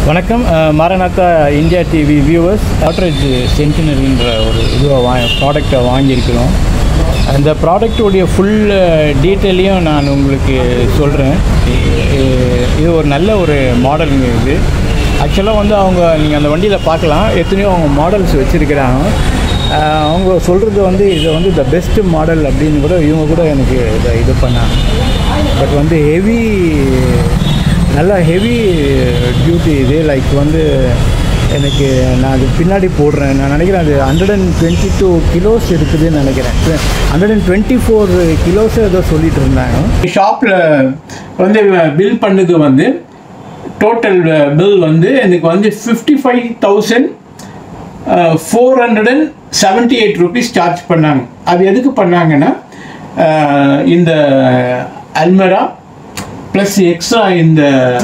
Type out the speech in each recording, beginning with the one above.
வணக்கம் அஹ், Maranatha India TV viewers ஆட்ரேஜ் சென்டினரின்ற ஒரு இதுவை வா ப்ராடக்டை வாங்கியிருக்கிறோம் அந்த ப்ராடக்ட்டுடைய ஃபுல் டீட்டெயிலையும் நான் உங்களுக்கு சொல்கிறேன் இது ஒரு நல்ல ஒரு மாடலுங்க இது ஆக்சுவலாக வந்து அவங்க நீங்கள் அந்த வண்டியில் பார்க்கலாம் எத்தனையோ அவங்க மாடல்ஸ் வச்சுருக்கிறாங்க அவங்க சொல்கிறது வந்து இது வந்து த பெஸ்ட் மாடல் அப்படின்னு கூட இவங்க கூட எனக்கு இதை இது பண்ணாங்க பட் வந்து ஹெவி நல்லா ஹெவி டியூட்டி இது லைக் வந்து எனக்கு நான் அது பின்னாடி போடுறேன் நான் நினைக்கிறேன் அது hundred and twenty two kilos இருக்குதுன்னு நினைக்கிறேன் hundred and twenty four kilos ஏதோ சொல்லிட்டு இருந்தாங்க ஷாப்பில் வந்து பில் பண்ணது வந்து டோட்டல் பில் வந்து எனக்கு வந்து fifty five thousand four hundred and seventy eight rupees charge பண்ணாங்க அது எதுக்கு பண்ணாங்கன்னா அஹ், இந்த அல்மரா ப்ளஸ் எக்ஸ்ட்ரா இந்த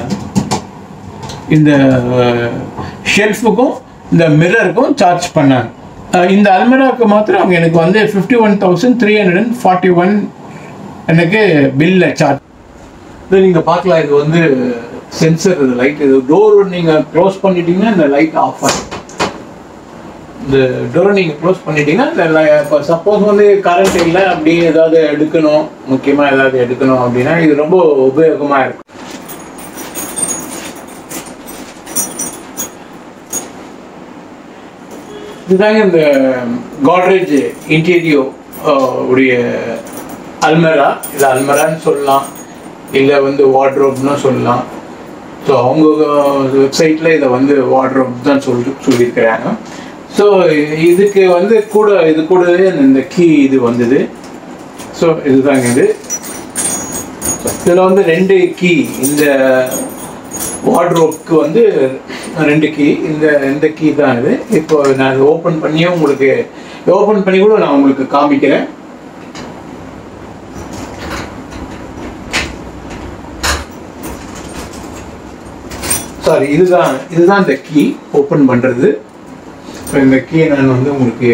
இந்த ஷெல்ஃபுக்கும் இந்த மிரருக்கும் சார்ஜ் பண்ணாங்க அஹ், இந்த அல்மராவுக்கு மாத்திரம் அவங்க எனக்கு வந்து fifty one thousand three hundred and forty one எனக்கு பில்ல சார்ஜ் இது நீங்கள் பார்க்கலாம் இது வந்து சென்சர் இது லைட் இது டோர் நீங்கள் க்ளோஸ் பண்ணிட்டீங்கன்னா இந்த லைட் ஆஃப் ஆகும் இந்த டோரை நீங்கள் க்ளோஸ் பண்ணிட்டீங்கன்னா இந்த இப்போ சப்போஸ் வந்து கரண்ட் இல்லை அப்படி ஏதாவது எடுக்கணும் முக்கியமாக ஏதாவது எடுக்கணும் அப்படின்னா இது ரொம்ப உபயோகமாக இருக்கும் இதுதாங்க இந்த காட்ரேஜ் இன்டீரியோ உடைய அல்மரா இல்லை அல்மரான்னு சொல்லலாம் இல்லை வந்து வார்ட்ரோப்னு சொல்லலாம் ஸோ அவங்க வெப்சைட்டில் இதை வந்து வார்ட்ரோப் தான் சொல்லி சொல்லியிருக்கிறாங்க ஸோ இதுக்கு வந்து கூட இது கூடவே இந்த கீ இது வந்தது ஸோ இதுதாங்க இது இதில் வந்து ரெண்டு கீ இந்த வார்ட்ரோப்க்கு வந்து ரெண்டு கீ இந்த இந்த கீ தான் இது இப்போ நான் ஓப்பன் பண்ணியும் உங்களுக்கு ஓப்பன் பண்ணி கூட நான் உங்களுக்கு காமிக்கிறேன் சாரி இதுதான் இதுதான் இந்த கீ ஓப்பன் பண்ணுறது ஸோ இந்த கீயை நான் வந்து உங்களுக்கு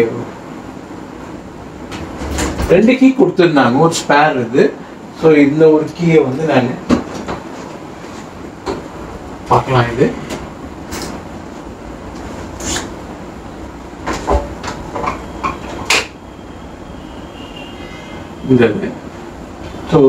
ரெண்டு கீ கொடுத்துருந்தாங்க ஒரு ஸ்பேர் இது ஸோ இந்த ஒரு கீயை வந்து நான் பார்க்கலாம் இது இந்த ஸோ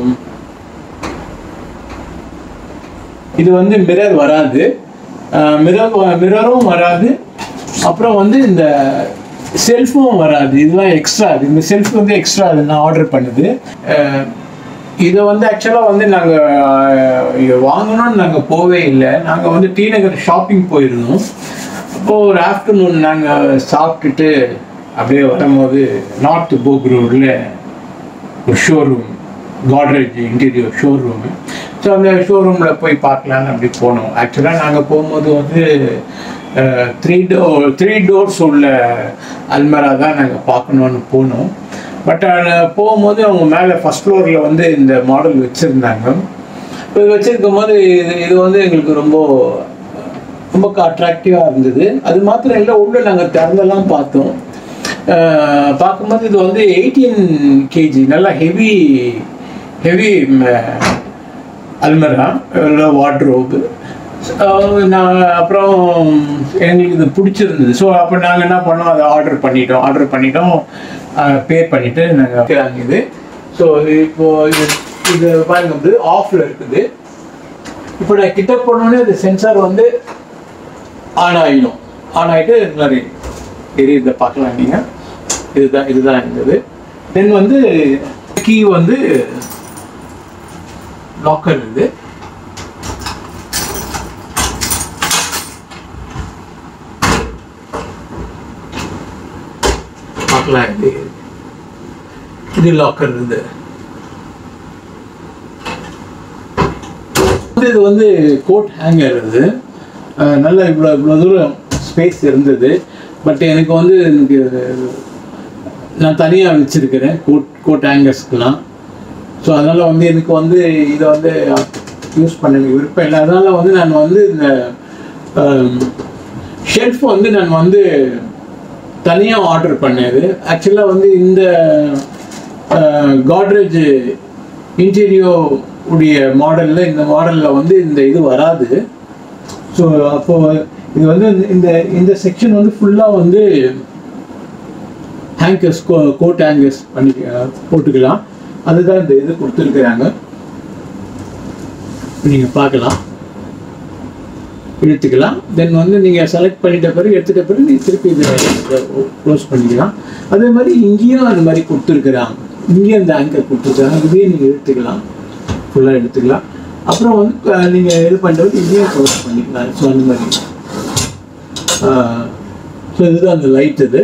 இது வந்து மிரர் வராது மிரர் மிரரும் வராது அப்புறம் வந்து இந்த செல்ஃபும் வராது இதெல்லாம் எக்ஸ்ட்ரா அது இந்த செல்ஃப் வந்து எக்ஸ்ட்ரா அது நான் ஆர்டர் பண்ணுது அஹ், இதை வந்து ஆக்சுவலாக வந்து நாங்கள் வாங்கணும்னு நாங்கள் போவே இல்லை நாங்கள் வந்து டி நகர் ஷாப்பிங் போயிருந்தோம் அப்போது ஒரு ஆஃப்டர்நூன் நாங்கள் சாப்பிட்டுட்டு அப்படியே வரும்போது நார்த் போக் ரோடில் ஒரு showroom Godrej interior showroom so அந்த ஷோரூமில் போய் பார்க்கலான்னு அப்படி போனோம் ஆக்சுவலாக நாங்கள் போகும்போது வந்து த்ரீ டோர் த்ரீ டோர்ஸ் உள்ள அல்மரா தான் நாங்கள் பார்க்கணுன்னு போனோம் பட் போகும்போது அவங்க மேலே ஃபஸ்ட் ஃப்ளோரில் வந்து இந்த மாடல் வச்சுருந்தாங்க இது வச்சுருக்கும் போது இது இது வந்து எங்களுக்கு ரொம்ப ரொம்ப அட்ராக்டிவாக இருந்தது அது மாத்திரம் இல்லை உள்ள நாங்கள் திறந்தெல்லாம் பார்த்தோம் அஹ் பார்க்கும்போது இது வந்து எயிட்டீன் கேஜி நல்லா ஹெவி ஹெவி அல்மரா வார்ட்ரோபு நான் அப்புறம் எங்களுக்கு இது பிடிச்சிருந்தது ஸோ அப்போ நாங்கள் என்ன பண்ணோம் அதை ஆர்டர் பண்ணிட்டோம் ஆர்டர் பண்ணிட்டோம் பே பண்ணிவிட்டு நாங்கள் இது ஸோ இப்போ இது இது பாருங்க வந்து ஆஃபில் இருக்குது இப்போ நான் கிட்ட போனோடனே அது சென்சார் வந்து ஆன் ஆகிடும் ஆன் ஆகிட்டு இது மாதிரி எரியுதை பார்க்கலாம் நீங்கள் இதுதான் இதுதான் இருந்தது தென் வந்து கீ வந்து லாக்கர் இது பார்க்கலாம் இது இது லாக்கர் இது வந்து இது வந்து கோட் ஹேங்கர் இது அஹ் நல்லா இவ்வளோ இவ்வளோ தூரம் ஸ்பேஸ் இருந்தது பட் எனக்கு வந்து எனக்கு நான் தனியாக வச்சுருக்கிறேன் கோட் கோட் ஹேங்கர்ஸ்க்கெலாம் ஸோ அதனால் வந்து எனக்கு வந்து இதை வந்து யூஸ் பண்ண எனக்கு விருப்பம் இல்லை அதனால் வந்து நான் வந்து இந்த ஷெல்ஃப் வந்து நான் வந்து தனியாக ஆர்டர் பண்ணது ஆக்சுவலாக வந்து இந்த காட்ரேஜ் இன்டீரியோ உடைய மாடலில் இந்த மாடலில் வந்து இந்த இது வராது ஸோ அப்போ இது வந்து இந்த- இந்த இந்த செக்ஷன் வந்து ஃபுல்லாக வந்து ஹேங்கர்ஸ் கோட் ஹேங்கர்ஸ் பண்ணி அஹ், போட்டுக்கலாம் அதுதான் இந்த இது கொடுத்துருக்குறாங்க நீங்கள் பார்க்கலாம் இழுத்துக்கலாம் தென் வந்து நீங்கள் செலக்ட் பண்ணிட்ட பிறகு எடுத்துட்ட பிறகு நீங்கள் திருப்பி இதை க்ளோஸ் பண்ணிக்கலாம் அதே மாதிரி இங்கேயும் அது மாதிரி கொடுத்துருக்குறாங்க இங்கேயும் இந்த ஆங்கர் கொடுத்துருக்காங்க இதையும் நீங்கள் எடுத்துக்கலாம் ஃபுல்லாக எடுத்துக்கலாம் அப்புறம் வந்து நீங்கள் இது பண்ணுறது இங்கேயும் க்ளோஸ் பண்ணிக்கலாம் ஸோ அந்த மாதிரி ஸோ இதுதான் அந்த லைட் இது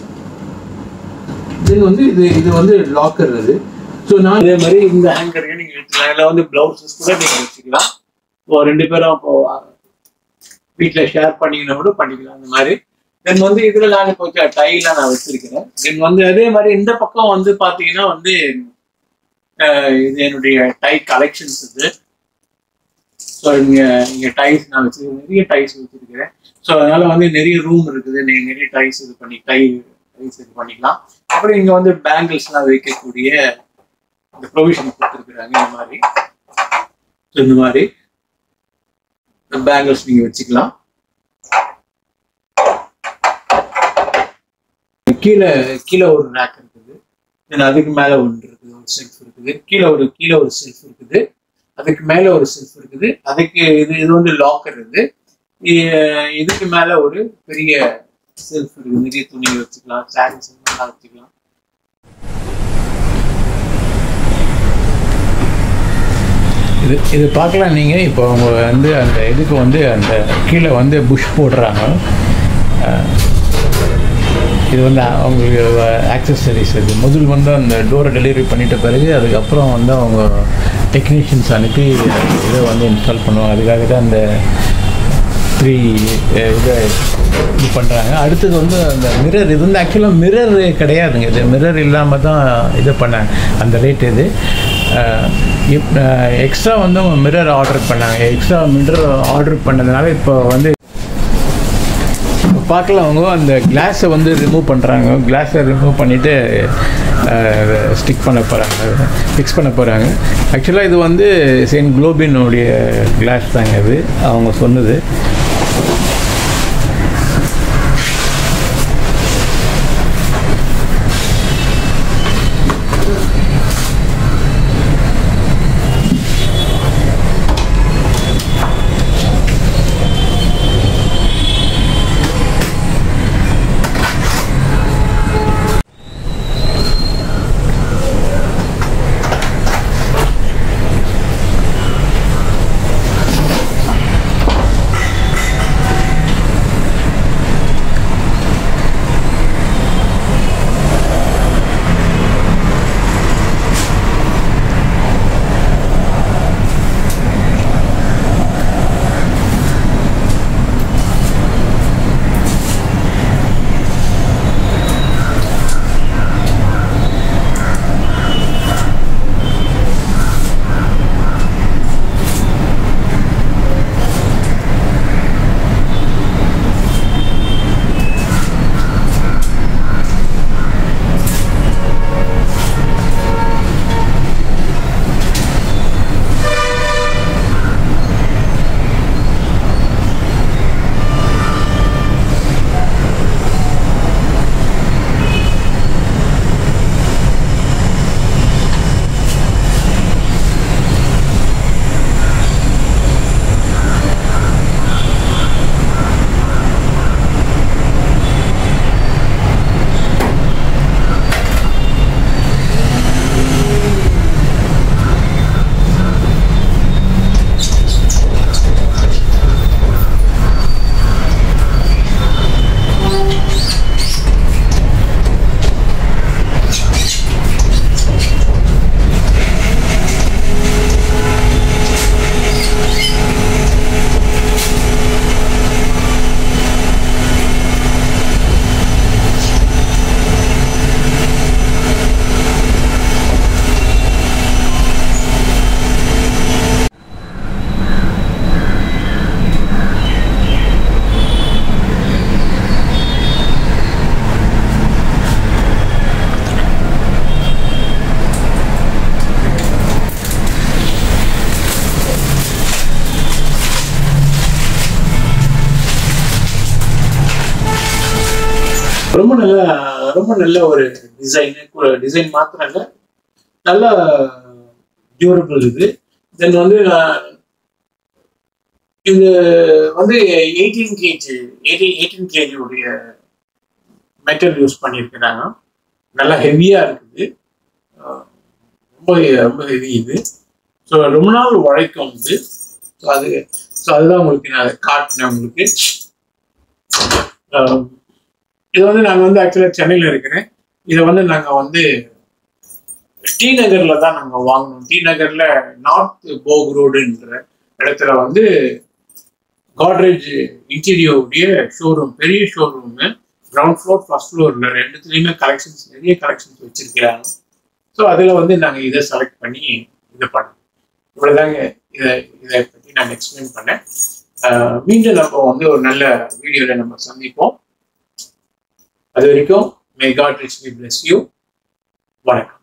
தென் வந்து இது இது வந்து லாக்கர் அது ஸோ நான் இதே மாதிரி இந்த ஹேங்கரையும் நீங்கள் எடுத்துக்கலாம் இதில் வந்து ப்ளவுசஸ் கூட நீங்கள் வச்சுக்கலாம் இப்போ ரெண்டு பேரும் இப்போ வீட்டில் ஷேர் பண்ணிக்கணும் கூட பண்ணிக்கலாம் அந்த மாதிரி தென் வந்து இதில் நான் இப்போ டைலாம் நான் வச்சிருக்கிறேன் தென் வந்து அதே மாதிரி இந்த பக்கம் வந்து பார்த்தீங்கன்னா வந்து அஹ், இது என்னுடைய டை கலெக்ஷன்ஸ் இது ஸோ இங்கே இங்கே டைஸ் நான் வச்சிருக்கேன் நிறைய டைஸ் வச்சிருக்கிறேன் ஸோ அதனால வந்து நிறைய ரூம் இருக்குது நீங்கள் நிறைய டைஸ் இது பண்ணி டை டைஸ் இது பண்ணிக்கலாம் அப்புறம் இங்கே வந்து பேங்கிள்ஸ்லாம் வைக்கக்கூடிய இந்த ப்ரொவிஷன் கொடுத்துருக்குறாங்க இந்த மாதிரி ஸோ இந்த மாதிரி பேங்கிள்ஸ் நீங்கள் வச்சுக்கலாம் கீழே கீழே ஒரு ரேக் இருக்குது தென் அதுக்கு மேலே ஒன்று இருக்குது ஒரு செல்ஃப் இருக்குது கீழே ஒரு கீழே ஒரு செல்ஃப் இருக்குது அதுக்கு மேலே ஒரு செல்ஃப் இருக்குது அதுக்கு இது இது வந்து லாக்கர் இது இ- இதுக்கு மேலே ஒரு பெரிய செல்ஃப் இருக்குது நிறைய துணி வச்சுக்கலாம் சாரீஸ் எல்லாம் வச்சுக்கலாம் இது இது பார்க்கலாம் நீங்கள் இப்போ அவங்க வந்து அந்த இதுக்கு வந்து அந்த கீழே வந்து புஷ் போடுறாங்க அஹ், இது வந்து அவங்களுக்கு ஆக்சசரிஸ் இது முதல் வந்து அந்த டோரை டெலிவரி பண்ணிட்ட பிறகு அதுக்கப்புறம் வந்து அவங்க டெக்னீஷியன்ஸ் அனுப்பி இதை வந்து இன்ஸ்டால் பண்ணுவாங்க அதுக்காக தான் அந்த த்ரீ இதை இது பண்ணுறாங்க அடுத்தது வந்து அந்த மிரர் இது வந்து ஆக்சுவலாக மிரர் கிடையாதுங்க இது மிரர் இல்லாமல் தான் இது பண்ணாங்க அந்த ரேட் இது எக்ஸ்ட்ரா வந்து அவங்க மிரர் ஆர்டர் பண்ணாங்க எக்ஸ்ட்ரா மிரர் ஆர்டர் பண்ணதுனால இப்போ வந்து பார்க்கலாம் அவங்க அந்த கிளாஸை வந்து ரிமூவ் பண்ணுறாங்க கிளாஸை ரிமூவ் பண்ணிவிட்டு ஸ்டிக் பண்ண போகிறாங்க ஃபிக்ஸ் பண்ண போகிறாங்க ஆக்சுவலாக இது வந்து செயின்ட் குளோபினுடைய கிளாஸ் தாங்க இது அவங்க சொன்னது நல்ல ரொம்ப நல்ல ஒரு டிசைன் டிசைன் மாத்திரம் இல்லை நல்ல டியூரபிள் இது தென் வந்து நான் இது வந்து eighteen KG eighteen eighteen KG உடைய மெட்டல் யூஸ் பண்ணியிருக்கிறாங்க நல்லா ஹெவியாக இருக்குது அஹ் ரொம்ப ரொம்ப ஹெவி இது ஸோ ரொம்ப நாள் உழைக்கும் இது ஸோ அது ஸோ அதுதான் உங்களுக்கு நான் காட்டினேன் உங்களுக்கு அஹ் இது வந்து நாங்கள் வந்து ஆக்சுவலாக சென்னையில் இருக்கிறேன் இதை வந்து நாங்கள் வந்து டி நகர்ல தான் நாங்கள் வாங்கினோம் டி நகர்ல நார்த் போக் ரோடுன்ற இடத்துல வந்து காட்ரேஜ் இன்டீரியோடைய ஷோரூம் பெரிய ஷோரூம் கிரவுண்ட் ஃப்ளோர் ஃபர்ஸ்ட் ஃப்ளோர்ல ரெண்டுத்துலேயுமே கலெக்ஷன்ஸ் நிறைய கலெக்ஷன்ஸ் வச்சிருக்கிறாங்க ஸோ அதில் வந்து நாங்கள் இதை செலக்ட் பண்ணி இது பண்ணோம் இவ்வளோதாங்க இதை இதை பற்றி நான் எக்ஸ்பிளைன் பண்ணேன் ஆஹ் மீண்டும் நம்ம வந்து ஒரு நல்ல வீடியோவில் நம்ம சந்திப்போம் அது வரைக்கும் may God rich bless you வணக்கம்